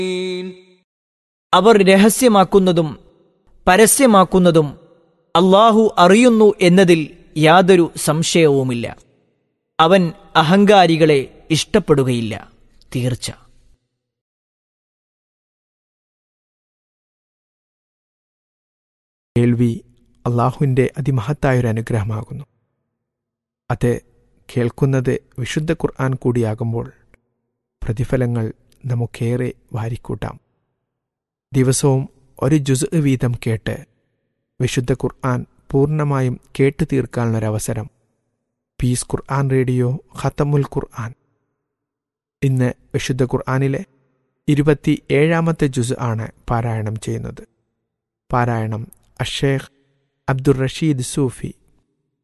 അവർ രഹസ്യമാക്കുന്നതും പരസ്യമാക്കുന്നതും അള്ളാഹു അറിയുന്നു എന്നതിൽ യാതൊരു സംശയവുമില്ല അവൻ അഹങ്കാരികളെ ഇഷ്ടപ്പെടുകയില്ല തീർച്ച കേൾവി അള്ളാഹുവിൻ്റെ അതിമഹത്തായൊരു അനുഗ്രഹമാകുന്നു അത് കേൾക്കുന്നത് വിശുദ്ധ ഖുർആൻ കൂടിയാകുമ്പോൾ പ്രതിഫലങ്ങൾ നമുക്കേറെ വാരിക്കൂട്ടാം ദിവസവും ഒരു ജുസ് വീതം കേട്ട് വിശുദ്ധ ഖുർആൻ പൂർണ്ണമായും കേട്ടു തീർക്കാനുള്ളൊരവസരം പീസ് ഖുർആൻ റേഡിയോ ഖത്തമുൽ ഖുർആൻ ഇന്ന് വിശുദ്ധ ഖുർആനിലെ ഇരുപത്തി ഏഴാമത്തെ ജുസ് ആണ് പാരായണം ചെയ്യുന്നത് പാരായണം അഷേഖ് അബ്ദുർ റഷീദ് സൂഫി